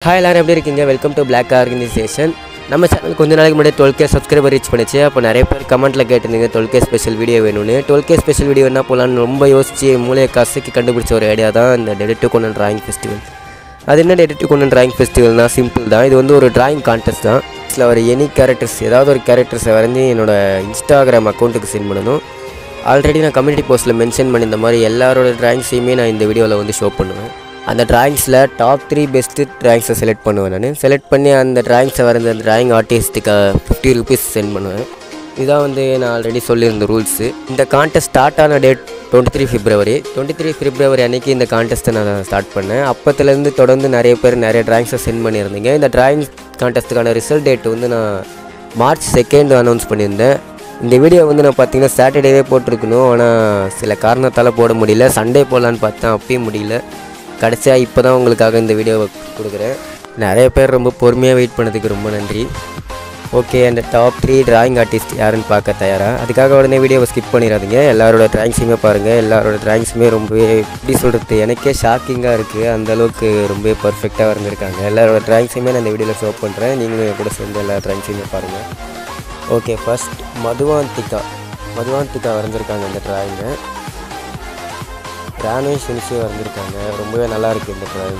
Hi எல்லாரும் எப்படி இருக்கீங்க வெல்கம் டு பிளாக் ஆர்கனைசேஷன் நம்ம சேனல் கொஞ்ச நாளைக்கு முன்னாடி டுவெல் கே சப்ஸ்கிரைபர் ரீச் பண்ணிச்சு அப்போ நிறைய பேர் கமெண்ட்டில் கேட்டிருந்தீங்க டுவெல் கே ஸ்பெஷல் வீடியோ வேணும்னு டுவெல் கே ஸ்பெஷல் வீடியோ என்ன போகலான்னு ரொம்ப யோசிச்சு மூளையை கசக்கி கண்டுபிடிச்ச ஒரு ஐடியா தான் இந்த டெடிட்டு கொண்டு டிராயிங் ஃபெஸ்டிவல் அது என்ன டெடிட்டு கொண்டு டிராயிங் ஃபெஸ்டிவல்னால் சிம்பிள் தான் இது வந்து ஒரு டிராயிங் கான்டெஸ்ட் தான் இதில் ஒரு எனி கேரக்டர்ஸ் ஏதாவது ஒரு கேரக்டர்ஸை வரைஞ்சி என்னோட இன்ஸ்டாகிராம் அக்கௌண்ட்டுக்கு சென்ட் பண்ணணும் ஆல்ரெடி நான் கம்யூனிட்டி போஸ்ட்டில் மென்ஷன் பண்ணியிருந்த மாதிரி எல்லாரோட டிராயிங்ஸையுமே நான் இந்த வீடியோவில் வந்து ஷோ பண்ணுவேன் அந்த டிராயிங்ஸில் டாப் த்ரீ பெஸ்ட்டு டிராயிங்ஸை செலக்ட் பண்ணுவேன் நான் செலக்ட் பண்ணி அந்த டிராயிங்ஸை வரைஞ்ச அந்த டிராயிங் ஆர்டிஸ்ட்டுக்கு ஃபிஃப்டி ருபீஸ் சென்ட் பண்ணுவேன் இதான் வந்து நான் ஆல்ரெடி சொல்லியிருந்த ரூல்ஸு இந்த கான்டெஸ்ட் ஸ்டார்ட் ஆன டேட் டுவெண்ட்டி த்ரீ பிப்ரவரி டுவெண்ட்டி த்ரீ பிப்ரவரி அன்றைக்கி இந்த கான்டெஸ்ட்டை நான் ஸ்டார்ட் பண்ணேன் அப்போத்துலேருந்து தொடர்ந்து நிறைய பேர் நிறைய டிராயிங்ஸை சென்ட் பண்ணியிருந்தீங்க இந்த டிராயிங் கான்டெஸ்ட்டுக்கான ரிசல்ட் டேட் வந்து நான் மார்ச் செகண்ட் அனௌன்ஸ் பண்ணியிருந்தேன் இந்த வீடியோ வந்து நான் பார்த்தீங்கன்னா சாட்டர்டேவே போட்டிருக்கணும் ஆனால் சில காரணத்தால் போட முடியல சண்டே போடலான்னு பார்த்தேன் அப்பயும் முடியல கடைசியாக இப்போ தான் உங்களுக்காக இந்த வீடியோவை கொடுக்குறேன் நிறைய பேர் ரொம்ப பொறுமையாக வெயிட் பண்ணதுக்கு ரொம்ப நன்றி ஓகே அந்த டாப் த்ரீ டிராயிங் ஆர்டிஸ்ட் யாருன்னு பார்க்க தயாரா அதுக்காக உடனே வீடியோவை ஸ்கிப் பண்ணிடாதீங்க எல்லாரோட டிராயிங்ஸுமே பாருங்கள் எல்லாரோட டிராயிங்ஸுமே ரொம்பவே எப்படி சொல்கிறது எனக்கே ஷாக்கிங்காக இருக்குது அந்த அளவுக்கு ரொம்ப பர்ஃபெக்டாக வரைஞ்சிருக்காங்க எல்லாரோட டிராயிங்ஸுமே நான் இந்த வீடியோவில் ஷோ பண்ணுறேன் நீங்களும் என் கூட சேர்ந்து எல்லா டிராயிங்ஸுமே பாருங்கள் ஓகே ஃபர்ஸ்ட் மதுவாந்திகா மதுவாந்திகா வரைஞ்சிருக்காங்க இந்த டிராயிங்கை ராணுவ சினிச்சு வரைஞ்சிருக்காங்க ரொம்பவே நல்லா இருக்குது இந்த டிராயிங்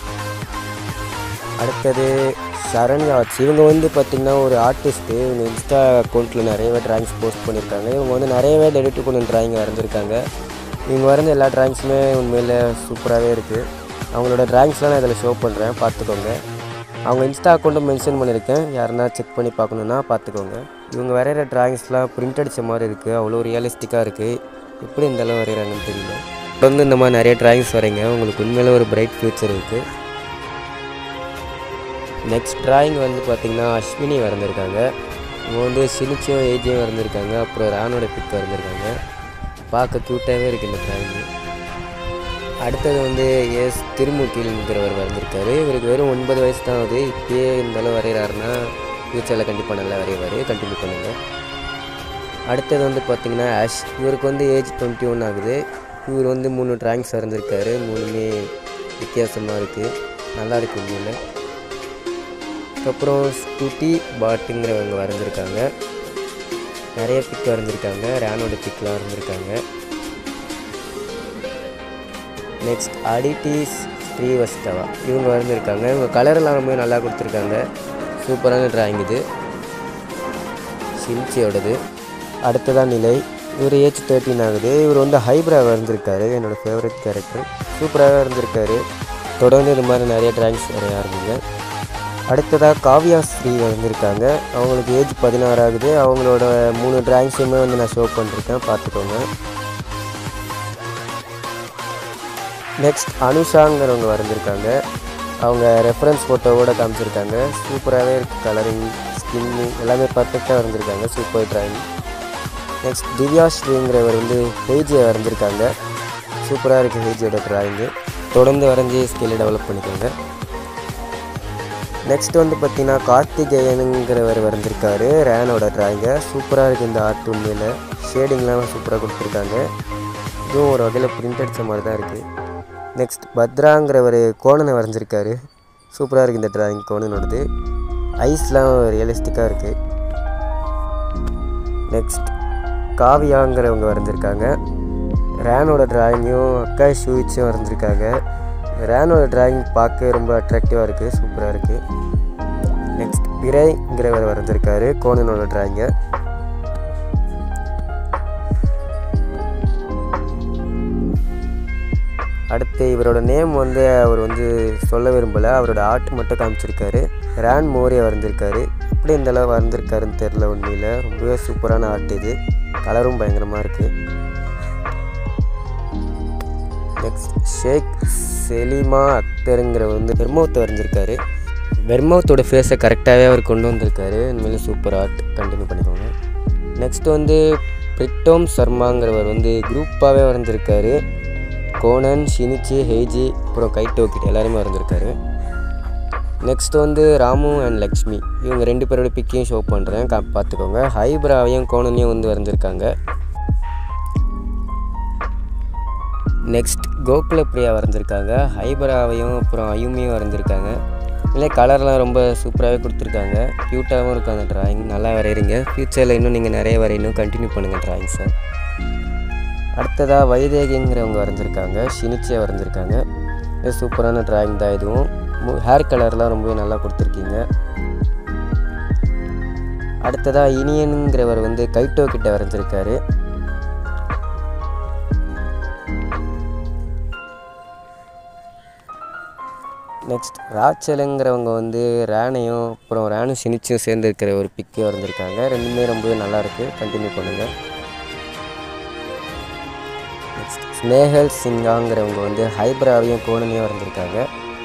அடுத்தது சரண்யாட்ஸ் இவங்க வந்து பார்த்திங்கன்னா ஒரு ஆர்டிஸ்ட்டு இவங்க இன்ஸ்டா அக்கௌண்ட்டில் நிறையவே டிராயிங்ஸ் போஸ்ட் பண்ணியிருக்காங்க இவங்க வந்து நிறையவே டெடிட்டு கொண்டு டிராயிங் வரைஞ்சிருக்காங்க இவங்க வரைஞ்ச எல்லா டிராயிங்ஸுமே உண்மையில் சூப்பராகவே இருக்குது அவங்களோட டிராயிங்ஸ்லாம் நான் இதில் ஷோ பண்ணுறேன் பார்த்துக்கோங்க அவங்க இன்ஸ்டா அக்கௌண்ட்டும் மென்ஷன் பண்ணியிருக்கேன் யாருன்னா செக் பண்ணி பார்க்கணுன்னா பார்த்துக்கோங்க இவங்க வரைகிற டிராயிங்ஸ்லாம் பிரிண்ட் அடித்த மாதிரி இருக்குது அவ்வளோ ரியலிஸ்டிக்காக இருக்குது எப்படி இந்த அளவு வரைகிறாங்கன்னு தெரியல தொடர்ந்து இந்த மாதிரி நிறைய டிராயிங்ஸ் வரைங்க உங்களுக்கு உண்மையிலே ஒரு பிரைட் ஃப்யூச்சர் இருக்குது நெக்ஸ்ட் டிராயிங் வந்து பார்த்திங்கன்னா அஸ்வினி வரைஞ்சிருக்காங்க இவங்க வந்து சினிச்சியும் ஏஜியும் வரைஞ்சிருக்காங்க அப்புறம் ராணோட பிக் வரைஞ்சிருக்காங்க பார்க்க க்யூட்டாகவே இருக்குது இந்த டிராயிங்கு அடுத்தது வந்து எஸ் திருமூர்த்திங்கிறவர் வரைஞ்சிருக்காரு இவருக்கு வெறும் ஒன்பது வயசு தான் ஆகுது இப்பயே இந்த அளவு வரைகிறாருன்னா ஃப்யூச்சரில் கண்டிப்பாக நல்லா வரைவார் கண்டினியூ பண்ணுங்கள் அடுத்தது வந்து பார்த்திங்கன்னா ஆஷ் இவருக்கு வந்து ஏஜ் டுவெண்ட்டி ஒன் ஆகுது இவர் வந்து மூணு டிராயிங்ஸ் வரைஞ்சிருக்காரு மூணுமே வித்தியாசமாக இருக்குது நல்லா இருக்குது உண்மையில் அதுக்கப்புறம் ஸ்குட்டி பாட்டுங்கிறவங்க வரைஞ்சிருக்காங்க நிறைய பிக் வரைஞ்சிருக்காங்க ரேனோட பிக்லாம் வரைஞ்சிருக்காங்க நெக்ஸ்ட் அடிட்டிஸ் ஸ்ரீவஸ்தவா இவங்க வரைஞ்சிருக்காங்க இவங்க கலர் எல்லாமே நல்லா கொடுத்துருக்காங்க சூப்பரான டிராயிங் இது சில்ச்சியோடது அடுத்ததான் நிலை இவர் ஏஜ் தேர்ட்டின் ஆகுது இவர் வந்து ஹைப்ரா வரைஞ்சிருக்காரு என்னோடய ஃபேவரட் கேரக்டர் சூப்பராகவே வரைஞ்சிருக்காரு தொடர்ந்து இது மாதிரி நிறைய டிராயிங்ஸ் வரைய ஆரம்பிங்க அடுத்ததாக காவ்யா ஸ்ரீ வரைஞ்சிருக்காங்க அவங்களுக்கு ஏஜ் பதினாறு ஆகுது அவங்களோட மூணு டிராயிங்ஸுமே வந்து நான் ஷோ பண்ணிருக்கேன் பார்த்துக்கோங்க நெக்ஸ்ட் அனுஷாங்கிறவங்க வரைஞ்சிருக்காங்க அவங்க ரெஃபரன்ஸ் ஃபோட்டோவோட காமிச்சிருக்காங்க சூப்பராகவே இருக்குது கலரிங் ஸ்கின்னு எல்லாமே பர்ஃபெக்டாக வரைஞ்சிருக்காங்க சூப்பர் டிராயிங் நெக்ஸ்ட் திவ்யா ஸ்ரீங்கிறவர் வந்து ஹேஜியை வரைஞ்சிருக்காங்க சூப்பராக இருக்குது ஹேஜியோட டிராயிங்கு தொடர்ந்து வரைஞ்சி ஸ்கில்லை டெவலப் பண்ணிக்கோங்க நெக்ஸ்ட் வந்து பார்த்தீங்கன்னா கார்த்திகேயனுங்கிறவர் வரைஞ்சிருக்காரு ரேனோட டிராயிங்கை சூப்பராக இருக்குது இந்த ஆர்ட் உண்மையில் ஷேடிங்லாம் சூப்பராக கொடுத்துருக்காங்க இதுவும் ஒரு வகையில் பிரிண்ட் அடித்த மாதிரி தான் இருக்குது நெக்ஸ்ட் பத்ராங்கிறவர் கோணனை வரைஞ்சிருக்காரு சூப்பராக இருக்குது இந்த டிராயிங் கோணனோடது ஐஸ்லாம் ரியலிஸ்டிக்காக இருக்குது நெக்ஸ்ட் காவியாங்கிறவங்க வரைஞ்சிருக்காங்க ரேனோட டிராயிங்கையும் அக்கா ஷூயிச்சும் வரைஞ்சிருக்காங்க ரேனோட டிராயிங் பார்க்க ரொம்ப அட்ராக்டிவாக இருக்குது சூப்பராக இருக்குது நெக்ஸ்ட் பிரைங்கிறவர் வரைஞ்சிருக்காரு கோணனோட டிராயிங்கை அடுத்து இவரோட நேம் வந்து அவர் வந்து சொல்ல விரும்பலை அவரோட ஆர்ட் மட்டும் காமிச்சிருக்காரு ரேன் மோரியை வரைஞ்சிருக்காரு எப்படி இந்த அளவு வரைஞ்சிருக்காருன்னு தெரில உண்மையில் ரொம்பவே சூப்பரான ஆர்ட் இது கலரும் பயங்கரமாக இருக்குது நெக்ஸ்ட் ஷேக் செலிமா அக்தருங்கிறவர் வந்து வெர்மௌத் வரைஞ்சிருக்காரு வெர்மௌத்தோட ஃபேஸை கரெக்டாகவே அவர் கொண்டு வந்திருக்காரு உண்மையிலே சூப்பர் ஆர்ட் கண்டினியூ பண்ணிக்கோங்க நெக்ஸ்ட் வந்து பிரிட்டோம் சர்மாங்கிறவர் வந்து குரூப்பாகவே வரைஞ்சிருக்காரு கோனன் ஷினிச்சி ஹெய்ஜி அப்புறம் கைட்டோக்கிட் எல்லாருமே வரைஞ்சிருக்காரு நெக்ஸ்ட் வந்து ராமு அண்ட் லக்ஷ்மி இவங்க ரெண்டு பேரோட பிக்கையும் ஷோ பண்ணுறேன் கா பார்த்துக்கோங்க ஹைப்ராவையும் கோனனையும் வந்து வரைஞ்சிருக்காங்க நெக்ஸ்ட் கோகுல பிரியா வரைஞ்சிருக்காங்க ஹைபராவையும் அப்புறம் அயுமியும் வரைஞ்சிருக்காங்க இல்லை கலர்லாம் ரொம்ப சூப்பராகவே கொடுத்துருக்காங்க க்யூட்டாகவும் இருக்கும் அந்த ட்ராயிங் நல்லா வரைகிறீங்க ஃப்யூச்சரில் இன்னும் நீங்கள் நிறைய வரையணும் கண்டினியூ பண்ணுங்கள் ட்ராயிங்ஸை அடுத்ததாக வைதேகிங்கிறவங்க வரைஞ்சிருக்காங்க ஷினிச்சியை வரைஞ்சிருக்காங்க இது சூப்பரான ட்ராயிங் தான் இதுவும் ஹேர் கலர்லாம் ரொம்பவே நல்லா கொடுத்துருக்கீங்க அடுத்ததாக இனியனுங்கிறவர் வந்து கைட்டோ கிட்ட வரைஞ்சிருக்காரு நெக்ஸ்ட் ராச்சலுங்கிறவங்க வந்து ரேனையும் அப்புறம் ரேனும் சினிச்சும் சேர்ந்து இருக்கிற ஒரு பிக்கு வரைஞ்சிருக்காங்க ரெண்டுமே ரொம்பவே நல்லா இருக்குது கண்டினியூ பண்ணுங்கள் நெக்ஸ்ட் ஸ்னேகல் சிங்காங்கிறவங்க வந்து ஹைப்ராவையும் கோணனையும் வரைஞ்சிருக்காங்க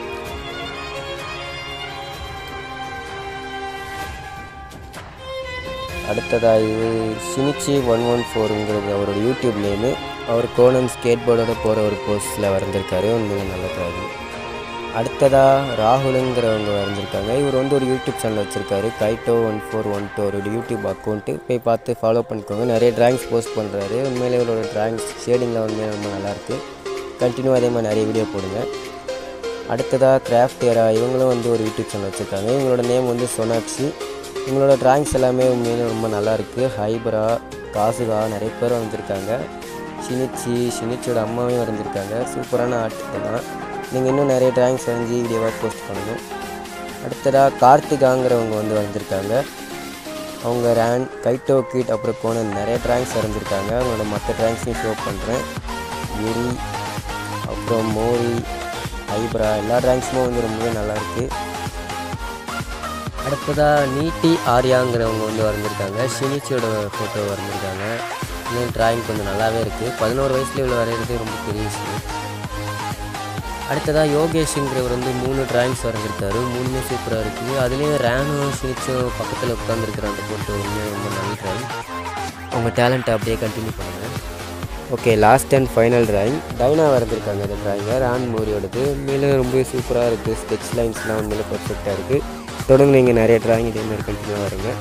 அடுத்ததாக இது ஷினிச்சி ஒன் ஒன் ஃபோருங்கிறது அவரோட யூடியூப் நேமு அவர் கோணன் ஸ்கேட் போர்டோட போகிற ஒரு போஸ்ட்டில் வரைஞ்சிருக்காரு உண்மையிலே நல்ல டிராயிங் அடுத்ததாக ராகுலுங்கிறவங்க வரைஞ்சிருக்காங்க இவர் வந்து ஒரு யூடியூப் சேனல் வச்சுருக்காரு Kaito one four one two ஒரு யூடியூப் அக்கௌண்ட்டு போய் பார்த்து ஃபாலோ பண்ணிக்கோங்க நிறைய டிராயிங்ஸ் போஸ்ட் பண்ணுறாரு உண்மையிலே இவரோட டிராயிங்ஸ் ஷேடிங்கில் உண்மையிலே ரொம்ப நல்லாயிருக்கு கண்டினியூ அதே மாதிரி நிறைய வீடியோ போடுங்க அடுத்ததாக கிராஃப்ட் ஏரா இவங்களும் வந்து ஒரு யூடியூப் சேனல் வச்சுருக்காங்க இவங்களோட நேம் வந்து சோனாக்ஷி இவங்களோட டிராயிங்ஸ் எல்லாமே உண்மையிலே ரொம்ப நல்லா இருக்குது ஹைபரா காசுகா நிறைய பேர் வந்திருக்காங்க ஷினிச்சி ஷினிச்சியோட அம்மாவையும் வரைஞ்சிருக்காங்க சூப்பரான ஆர்ட் இதெல்லாம் நீங்கள் இன்னும் நிறைய டிராயிங்ஸ் வரைஞ்சி வீடியோவாக போஸ்ட் பண்ணணும் அடுத்ததாக கார்த்திகாங்கிறவங்க வந்து வரைஞ்சிருக்காங்க அவங்க ரேன் கைட்டோ கிட் அப்புறம் கோணன் நிறைய டிராயிங்ஸ் வரைஞ்சிருக்காங்க அவங்களோட மற்ற டிராயிங்ஸையும் ஷோ பண்ணுறேன் எரி அப்புறம் மோரி ஐப்ரா எல்லா டிராயிங்ஸுமே வந்து ரொம்பவே நல்லாயிருக்கு அடுத்ததாக நீட்டி ஆர்யாங்கிறவங்க வந்து வரைஞ்சிருக்காங்க ஷினிச்சியோட ஃபோட்டோ வரைஞ்சிருக்காங்க இன்னும் டிராயிங் கொஞ்சம் நல்லாவே இருக்குது பதினோரு வயசுல இவ்வளோ வரைகிறது ரொம்ப பெரிய விஷயம் அடுத்ததாக யோகேஷுங்கிறவர் வந்து மூணு டிராயிங்ஸ் வரைஞ்சிருக்காரு மூணுமே சூப்பராக இருக்குது அதுலேயும் ரேனும் ஷினிச்சும் பக்கத்தில் உட்காந்துருக்கிற அந்த ஃபோட்டோ உண்மையாக ரொம்ப நல்ல டிராயிங் உங்கள் டேலண்ட்டை அப்படியே கண்டினியூ பண்ணுங்கள் okay last and final drawing டைனா வரைஞ்சிருக்காங்க இந்த டிராயிங்கை ரான் மோரியோடது உண்மையிலே ரொம்ப சூப்பராக இருக்குது ஸ்கெட்ச் லைன்ஸ்லாம் உண்மையிலே பர்ஃபெக்டாக இருக்குது தொடர்ந்து நீங்கள் நிறைய டிராயிங் இதே மாதிரி கண்டினியூ வருங்க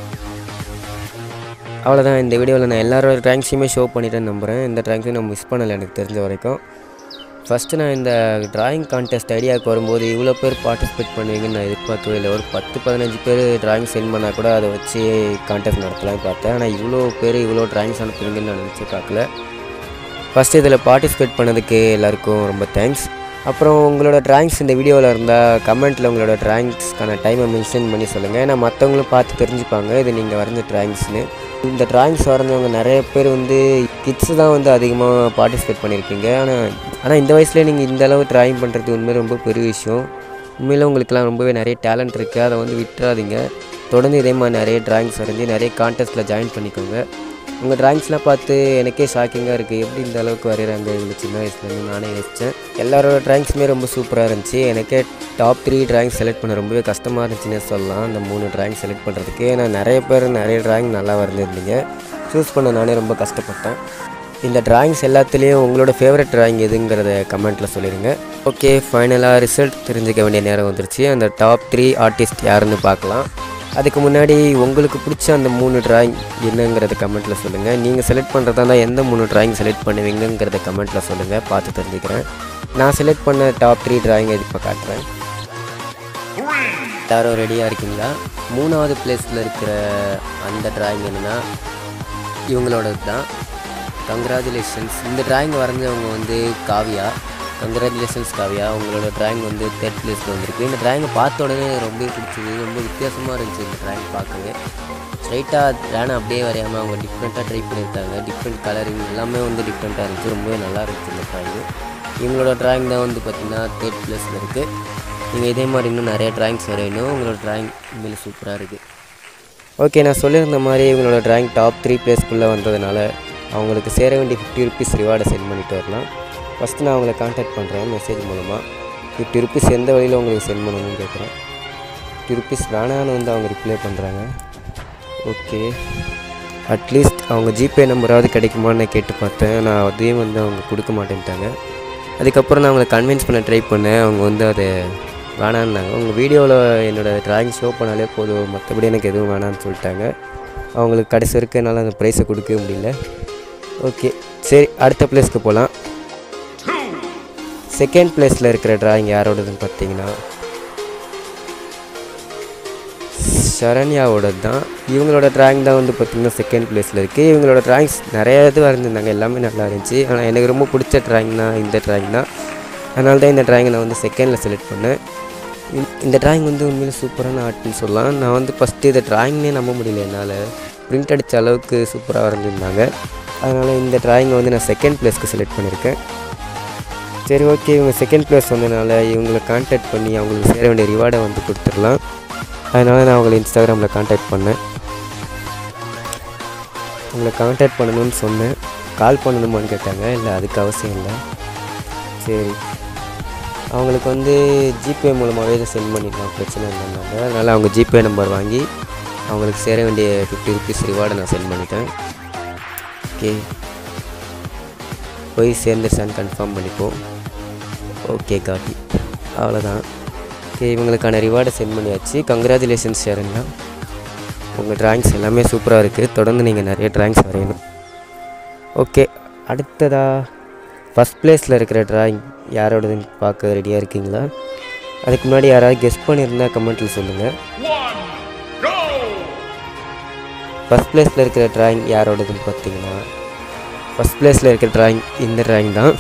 அவ்வளோதான் இந்த வீடியோவில் நான் எல்லாரோட டிராயிங்ஸையுமே ஷோ பண்ணிட்டேன்னு நம்புகிறேன் இந்த டிராயிங்ஸையும் நான் மிஸ் பண்ணலை எனக்கு தெரிஞ்ச வரைக்கும் ஃபஸ்ட்டு நான் இந்த டிராயிங் கான்டெஸ்ட் ஐடியாவுக்கு வரும்போது இவ்வளோ பேர் பார்ட்டிசிபேட் பண்ணுவீங்கன்னு நான் எதிர்பார்க்கவே இல்லை ஒரு பத்து பதினஞ்சு பேர் டிராயிங் சென்ட் பண்ணால் கூட அதை வச்சு கான்டெஸ்ட் நடத்தலாம்னு பார்த்தேன் ஆனால் இவ்வளோ பேர் இவ்வளோ டிராயிங்ஸ் அனுப்புவீங்கன்னு நான் நினச்சி பார்க்கல ஃபஸ்ட்டு இதில் பார்ட்டிசிபேட் பண்ணதுக்கு எல்லாருக்கும் ரொம்ப தேங்க்ஸ் அப்புறம் உங்களோட டிராயிங்ஸ் இந்த வீடியோவில் இருந்தால் கமெண்ட்டில் உங்களோட டிராயிங்ஸ்க்கான டைமை மென்ஷன் பண்ணி சொல்லுங்கள் ஏன்னா மற்றவங்களும் பார்த்து தெரிஞ்சுப்பாங்க இது நீங்கள் வரைஞ்ச டிராயிங்ஸ்னு இந்த டிராயிங்ஸ் வரைஞ்சவங்க நிறைய பேர் வந்து கிட்ஸ் தான் வந்து அதிகமாக பார்ட்டிசிபேட் பண்ணியிருக்கீங்க ஆனால் ஆனால் இந்த வயசுலேயே நீங்கள் இந்த அளவு டிராயிங் பண்ணுறது உண்மையிலே ரொம்ப பெரிய விஷயம் உண்மையிலே உங்களுக்குலாம் ரொம்பவே நிறைய டேலண்ட் இருக்குது அதை வந்து விட்டுறாதீங்க தொடர்ந்து இதே மாதிரி நிறைய டிராயிங்ஸ் வரைஞ்சி நிறைய கான்டெஸ்ட்டில் ஜாயின் பண்ணிக்கோங்க உங்கள் டிராயிங்ஸ்லாம் பார்த்து எனக்கே ஷாக்கிங்காக இருக்குது எப்படி இந்த அளவுக்கு வரைகிறாங்க இவ்வளோ சின்ன வயசுலேருந்து நானே யோசித்தேன் எல்லாரோட டிராயிங்ஸுமே ரொம்ப சூப்பராக இருந்துச்சு எனக்கே டாப் த்ரீ டிராயிங் செலக்ட் பண்ண ரொம்பவே கஷ்டமாக இருந்துச்சுன்னே சொல்லலாம் அந்த மூணு டிராயிங் செலக்ட் பண்ணுறதுக்கு ஏன்னா நிறைய பேர் நிறைய டிராயிங் நல்லா வரைஞ்சிருந்தீங்க சூஸ் பண்ண நானே ரொம்ப கஷ்டப்பட்டேன் இந்த டிராயிங்ஸ் எல்லாத்துலேயும் உங்களோட ஃபேவரட் டிராயிங் எதுங்கிறத கமெண்ட்டில் சொல்லிடுங்க ஓகே ஃபைனலாக ரிசல்ட் தெரிஞ்சுக்க வேண்டிய நேரம் வந்துருச்சு அந்த டாப் த்ரீ ஆர்டிஸ்ட் யாருன்னு பார்க்கலாம் அதுக்கு முன்னாடி உங்களுக்கு பிடிச்ச அந்த மூணு டிராயிங் என்னங்கிறத கமெண்ட்டில் சொல்லுங்கள் நீங்கள் செலக்ட் பண்ணுறதா இருந்தால் எந்த மூணு டிராயிங் செலக்ட் பண்ணுவீங்கிறத கமெண்ட்டில் சொல்லுங்கள் பார்த்து தெரிஞ்சுக்கிறேன் நான் செலக்ட் பண்ண டாப் த்ரீ டிராயிங் இது இப்போ காட்டுறேன் எல்லாரும் ரெடியாக இருக்கீங்களா மூணாவது பிளேஸில் இருக்கிற அந்த டிராயிங் என்னென்னா இவங்களோடது தான் கங்க்ராச்சுலேஷன்ஸ் இந்த டிராயிங் வரைஞ்சவங்க வந்து காவியா கங்க்ராச்சுலேஷன்ஸ் காவியா உங்களோட டிராயிங் வந்து தேர்ட் பிளேஸில் வந்திருக்கு இந்த டிராயிங்கை பார்த்த உடனே ரொம்ப பிடிச்சது ரொம்ப வித்தியாசமாக இருந்துச்சு இந்த டிராயிங் பார்க்கவே ஸ்ட்ரைட்டாக ரேனை அப்படியே வரையாமல் அவங்க டிஃப்ரெண்ட்டாக ட்ரை பண்ணியிருக்காங்க டிஃப்ரெண்ட் கலரிங் எல்லாமே வந்து டிஃப்ரெண்ட்டாக இருந்துச்சு ரொம்பவே நல்லா இருந்துச்சு இந்த டிராயிங் இவங்களோட டிராயிங் தான் வந்து பார்த்திங்கன்னா தேர்ட் பிளேஸில் இருக்குது நீங்கள் இதே மாதிரி இன்னும் நிறைய டிராயிங்ஸ் வரையணும் உங்களோட டிராயிங் உண்மையிலே சூப்பராக இருக்குது ஓகே நான் சொல்லியிருந்த மாதிரி இவங்களோட டிராயிங் டாப் த்ரீ பிளேஸ்க்குள்ளே வந்ததுனால அவங்களுக்கு சேர வேண்டிய ஃபிஃப்டி ருபீஸ் ரிவார்டை சென்ட் பண்ணிட்டு வரலாம் ஃபஸ்ட்டு நான் அவங்கள காண்டாக்ட் பண்ணுறேன் மெசேஜ் மூலமாக ஃபிஃப்டி ருபீஸ் எந்த வழியில் உங்களுக்கு சென்ட் பண்ணணும்னு கேட்குறேன் ஃபிஃப்டி ருபீஸ் வேணான்னு வந்து அவங்க ரிப்ளை பண்ணுறாங்க ஓகே அட்லீஸ்ட் அவங்க ஜிபே நம்பராவது கிடைக்குமான்னு நான் கேட்டு பார்த்தேன் நான் அதையும் வந்து அவங்க கொடுக்க மாட்டேன்ட்டாங்க அதுக்கப்புறம் நான் அவங்கள கன்வின்ஸ் பண்ண ட்ரை பண்ணேன் அவங்க வந்து அதை வேணான்னாங்க உங்கள் வீடியோவில் என்னோடய டிராயிங் ஷோ பண்ணாலே போதும் மற்றபடி எனக்கு எதுவும் வேணான்னு சொல்லிட்டாங்க அவங்களுக்கு கடைசி வரைக்கும் என்னால் அந்த ப்ரைஸை கொடுக்கவே முடியல ஓகே சரி அடுத்த பிளேஸ்க்கு போகலாம் செகண்ட் பிளேஸில் இருக்கிற டிராயிங் யாரோடதுன்னு பார்த்தீங்கன்னா சரண்யாவோட தான் இவங்களோட ட்ராயிங் தான் வந்து பார்த்திங்கன்னா செகண்ட் ப்ளேஸில் இருக்குது இவங்களோட ட்ராயிங்ஸ் நிறைய இது வரைஞ்சிருந்தாங்க எல்லாமே நல்லா இருந்துச்சு ஆனால் எனக்கு ரொம்ப பிடிச்ச ட்ராயிங்னா இந்த ட்ராயிங் தான் அதனால தான் இந்த ட்ராயிங்கை நான் வந்து செகண்டில் செலக்ட் பண்ணேன் இந்த- இந்த ட்ராயிங் வந்து உண்மையிலே சூப்பரான ஆர்ட்னு சொல்லலாம் நான் வந்து ஃபஸ்ட்டு இந்த ட்ராயிங்னே நம்ப முடியல என்னால் பிரிண்ட் அடித்த அளவுக்கு சூப்பராக வரைஞ்சிருந்தாங்க அதனால் இந்த ட்ராயிங்கை வந்து நான் செகண்ட் ப்ளேஸ்க்கு செலக்ட் பண்ணியிருக்கேன் சரி ஓகே இவங்க செகண்ட் ப்ளேஸ் வந்ததுனால இவங்களை கான்டாக்ட் பண்ணி அவங்களுக்கு சேர வேண்டிய ரிவார்டை வந்து கொடுத்துடலாம் அதனால் நான் அவங்களை இன்ஸ்டாகிராமில் கான்டாக்ட் பண்ணேன் உங்களை கான்டாக்ட் பண்ணணும்னு சொன்னேன் கால் பண்ணணுமான்னு கேட்டாங்க இல்லை அதுக்கு அவசியம் இல்லை சரி அவங்களுக்கு வந்து ஜிபே மூலமாகவே இதை சென்ட் பண்ணிடலாம் பிரச்சனை இல்லைன்னாங்க அதனால் அவங்க ஜிபே நம்பர் வாங்கி அவங்களுக்கு சேர வேண்டிய ஃபிஃப்டி ருபீஸ் ரிவார்டை நான் சென்ட் பண்ணிட்டேன் ஓகே போய் சேர்ந்துருச்சான்னு கன்ஃபார்ம் பண்ணிப்போம் ஓகே காட்டி அவ்வளோதான் ஓகே இவங்களுக்கான ரிவார்டை சென்ட் பண்ணியாச்சு கங்க்ராச்சுலேஷன்ஸ் ஷேருங்களா உங்கள் ட்ராயிங்ஸ் எல்லாமே சூப்பராக இருக்குது தொடர்ந்து நீங்கள் நிறைய ட்ராயிங்ஸ் வரையணும் ஓகே அடுத்ததா ஃபஸ்ட் ப்ளேஸில் இருக்கிற ட்ராயிங் யாரோடதுன்னு பார்க்க ரெடியாக இருக்கீங்களா அதுக்கு முன்னாடி யாராவது கெஸ் பண்ணியிருந்தா கமெண்ட்டில் சொல்லுங்கள் ஃபஸ்ட் ப்ளேஸில் இருக்கிற ட்ராயிங் யாரோடதுன்னு பார்த்தீங்கன்னா ஃபஸ்ட் ப்ளேஸில் இருக்கிற ட்ராயிங் இந்த ட்ராயிங் தான்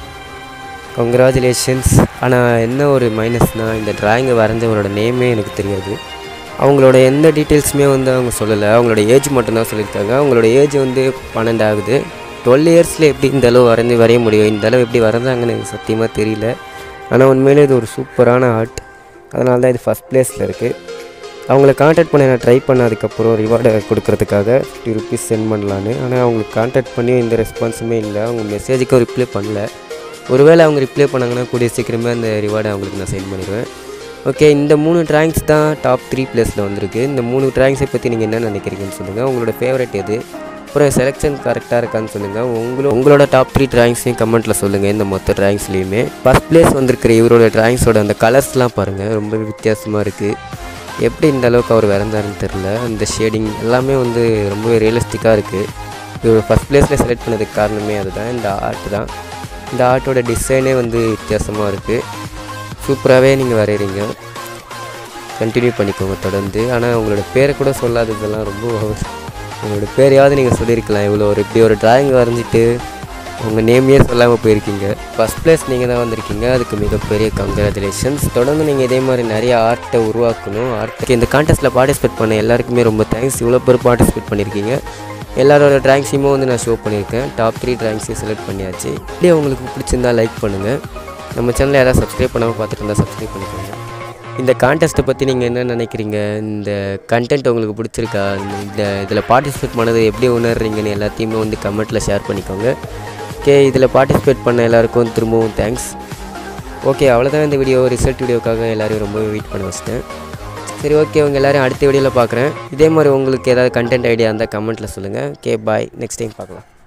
கங்க்ராச்சுலேஷன்ஸ் ஆனால் என்ன ஒரு மைனஸ்னால் இந்த ட்ராயிங்கை வரைஞ்சவங்களோட நேமே எனக்கு தெரியாது அவங்களோட எந்த டீட்டெயில்ஸுமே வந்து அவங்க சொல்லலை அவங்களோட ஏஜ் மட்டும்தான் சொல்லியிருக்காங்க அவங்களோட ஏஜ் வந்து பன்னெண்டு ஆகுது டுவெல் இயர்ஸில் எப்படி இந்த அளவு வரைஞ்சி வரைய முடியும் இந்த அளவு எப்படி வரைஞ்சாங்கன்னு எனக்கு சத்தியமாக தெரியல ஆனால் உண்மையிலே இது ஒரு சூப்பரான ஆர்ட் அதனால தான் இது ஃபஸ்ட் ப்ளேஸில் இருக்குது அவங்கள காண்டாக்ட் பண்ண நான் ட்ரை பண்ண அதுக்கப்புறம் ரிவார்டை கொடுக்கறதுக்காக ஃபிஃப்டி ருபீஸ் சென்ட் பண்ணலான்னு ஆனால் அவங்களுக்கு காண்டாக்ட் பண்ணி எந்த ரெஸ்பான்ஸுமே இல்லை அவங்க மெசேஜுக்கும் ரிப்ளை பண்ணல ஒருவேளை அவங்க ரிப்ளை பண்ணாங்கன்னா கூடிய சீக்கிரமே அந்த ரிவார்டை அவங்களுக்கு நான் சென்ட் பண்ணிடுவேன் ஓகே இந்த மூணு ட்ராயிங்ஸ் தான் டாப் த்ரீ ப்ளேஸில் வந்திருக்கு இந்த மூணு ட்ராயிங்ஸை பற்றி நீங்கள் என்ன நினைக்கிறீங்கன்னு சொல்லுங்கள் உங்களோட ஃபேவரட் எது அப்புறம் செலெக்ஷன் கரெக்டாக இருக்கான்னு சொல்லுங்கள் உங்களோ உங்களோட டாப் த்ரீ ட்ராயிங்ஸையும் கமெண்ட்டில் சொல்லுங்கள் இந்த மொத்த ட்ராயிங்ஸ்லேயுமே ஃபஸ்ட் ப்ளேஸ் வந்திருக்கிற இவரோட ட்ராயிங்ஸோட அந்த கலர்ஸ்லாம் பாருங்கள் ரொம்ப வித்தியாசமாக இருக்குது எப்படி இந்த அளவுக்கு அவர் வரைஞ்சாருன்னு தெரில அந்த ஷேடிங் எல்லாமே வந்து ரொம்பவே ரியலிஸ்டிக்காக இருக்குது இவர் ஃபஸ்ட் ப்ளேஸில் செலக்ட் பண்ணதுக்கு காரணமே அதுதான் இந்த ஆர்ட் தான் இந்த ஆர்ட்டோட டிசைனே வந்து வித்தியாசமாக இருக்குது சூப்பராகவே நீங்கள் வரைகிறீங்க கண்டினியூ பண்ணிக்கோங்க தொடர்ந்து ஆனால் உங்களோட பேரை கூட சொல்லாததெல்லாம் ரொம்ப over. உங்களோட பேரையாவது நீங்கள் சொல்லியிருக்கலாம் இவ்வளோ ஒரு இப்படி ஒரு டிராயிங் வரைஞ்சிட்டு உங்கள் நேமையே சொல்லாமல் போயிருக்கீங்க ஃபஸ்ட் ப்ளேஸ் நீங்கள் தான் வந்திருக்கீங்க அதுக்கு மிகப்பெரிய கங்க்ராச்சுலேஷன்ஸ் தொடர்ந்து நீங்கள் இதே மாதிரி நிறைய ஆர்ட்டை உருவாக்கணும் ஆர்ட் இந்த கான்டெஸ்ட்டில் பார்ட்டிசிபேட் பண்ண எல்லாருக்குமே ரொம்ப தேங்க்ஸ் இவ்வளோ பேர் பார்ட்டிசிபேட் பண்ணியிருக்கீங்க எல்லாரோட ட்ராயிங்ஸையுமே வந்து நான் ஷோ பண்ணியிருக்கேன் டாப் த்ரீ ட்ராயிங்ஸையும் செலக்ட் பண்ணியாச்சு இப்படியே உங்களுக்கு பிடிச்சிருந்தா லைக் பண்ணுங்கள் நம்ம சேனலை யாராவது சப்ஸ்கிரைப் பண்ணாமல் பார்த்துட்டு இருந்தால் சப்ஸ்கிரைப் பண்ணிக்கோங்க இந்த கான்டெஸ்ட்டை பற்றி நீங்கள் என்ன நினைக்கிறீங்க இந்த கண்டென்ட் உங்களுக்கு பிடிச்சிருக்கா இந்த இதில் பார்ட்டிசிபேட் பண்ணது எப்படி உணர்றீங்கன்னு எல்லாத்தையுமே வந்து கமெண்ட்டில் ஷேர் பண்ணிக்கோங்க ஓகே இதில் பார்ட்டிசிபேட் பண்ண எல்லாருக்கும் திரும்பவும் தேங்க்ஸ் ஓகே அவ்வளோதான் இந்த வீடியோ ரிசல்ட் வீடியோக்காக எல்லோரும் ரொம்பவே வெயிட் பண்ண வச்சிட்டேன் சரி ஓகே உங்கள் எல்லோரும் அடுத்த வீடியோவில் பார்க்குறேன் இதே மாதிரி உங்களுக்கு ஏதாவது கண்டென்ட் ஐடியா இருந்தால் கமெண்ட்டில் சொல்லுங்கள் ஓகே பாய் நெக்ஸ்ட் டைம் பார்க்கலாம்